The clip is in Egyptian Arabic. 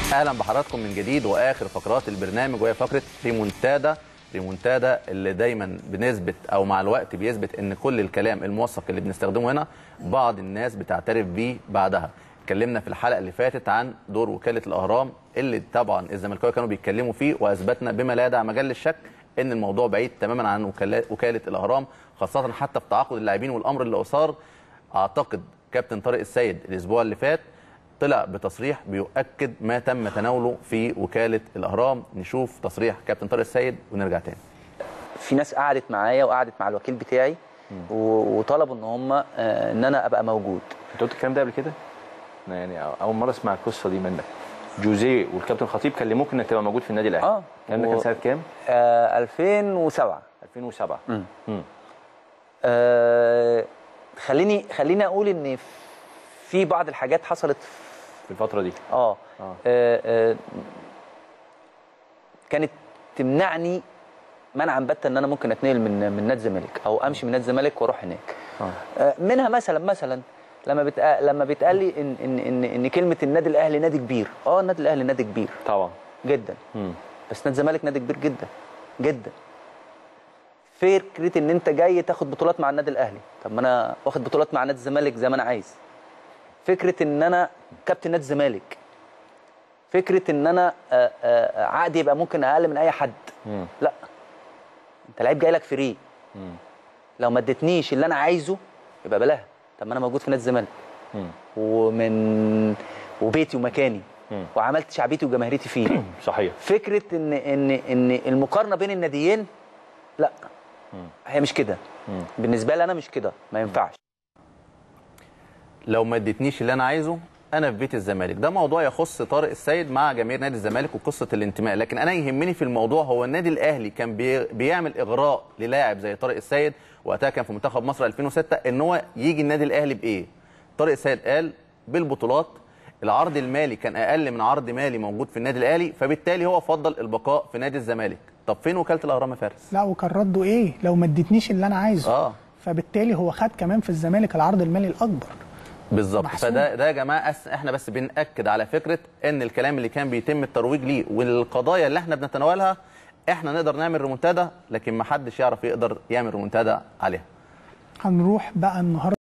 اهلا بحضراتكم من جديد واخر فقرات البرنامج وهي فقره ريمونتادا ريمونتادا اللي دايما بنثبت او مع الوقت بيثبت ان كل الكلام الموثق اللي بنستخدمه هنا بعض الناس بتعترف بيه بعدها اتكلمنا في الحلقه اللي فاتت عن دور وكاله الاهرام اللي طبعا الزملكاويه كانوا بيتكلموا فيه واثبتنا بما لا يدع مجال للشك ان الموضوع بعيد تماما عن وكاله وكاله الاهرام خاصه حتى في تعاقد اللاعبين والامر اللي اثار اعتقد كابتن طارق السيد الاسبوع اللي فات طلع بتصريح بيؤكد ما تم تناوله في وكاله الاهرام نشوف تصريح كابتن طارق السيد ونرجع تاني في ناس قعدت معايا وقعدت مع الوكيل بتاعي و- وطلبوا ان هم آه، ان انا ابقى موجود انت قلت الكلام ده قبل كده؟ أنا يعني اول مره اسمع القصه دي منك جوزيه والكابتن خطيب كلموك انك تبقى موجود في النادي الاهلي اه الكلام ده كان و- سنه كام؟ آه 2007 2007 مم. مم. آه خليني خليني اقول ان في بعض الحاجات حصلت في الفتره دي اه, آه. آه. آه كانت تمنعني منعا باتا ان انا ممكن اتنقل من من نادي الزمالك او امشي من نادي الزمالك واروح هناك اه آه، منها مثلا مثلا لما بتقال لما بيتقال لي ان ان ان ان كلمه النادي الاهلي نادي كبير اه النادي الاهلي نادي كبير طبعا جدا مم. بس نادي الزمالك نادي كبير جدا جدا فكره ان انت جاي تاخد بطولات مع النادي الاهلي طب ما انا واخد بطولات مع نادي الزمالك زي ما انا عايز فكره ان انا كابتن نادي الزمالك فكره ان انا آه، آه، عقدي يبقى ممكن اقل من اي حد مم. لا انت لعيب جاي لك فري مم. لو ما اديتنيش اللي انا عايزه يبقى بلاها طب ما انا موجود في نادي الزمالك مم. ومن وبيتي ومكاني مم. وعملت شعبيتي وجماهيريتي فيه صحيح فكره ان ان ان المقارنه بين الناديين لا هي مش كده مم. بالنسبه لي انا مش كده ما ينفعش لو ما اديتنيش اللي انا عايزه انا في بيت الزمالك ده موضوع يخص طارق السيد مع جماهير نادي الزمالك وقصه الانتماء لكن انا يهمني في الموضوع هو النادي الاهلي كان بي بيعمل اغراء للاعب زي طارق السيد وقتها كان في منتخب مصر 2006 ان هو يجي النادي الاهلي بايه طارق السيد قال بالبطولات العرض المالي كان اقل من عرض مالي موجود في النادي الاهلي فبالتالي هو فضل البقاء في نادي الزمالك طب فين وكاله الاهرام يا فارس لا وكان رده ايه لو ما اديتنيش اللي انا عايزه اه فبالتالي هو خد كمان في الزمالك العرض المالي الاكبر بالظبط محسوب. فده ده يا جماعه أس- احنا بس بناكد على فكره ان الكلام اللي كان بيتم الترويج ليه والقضايا اللي احنا بنتناولها احنا نقدر نعمل ريمونتادا لكن ما حدش يعرف يقدر يعمل ريمونتادا عليها هنروح بقى النهارده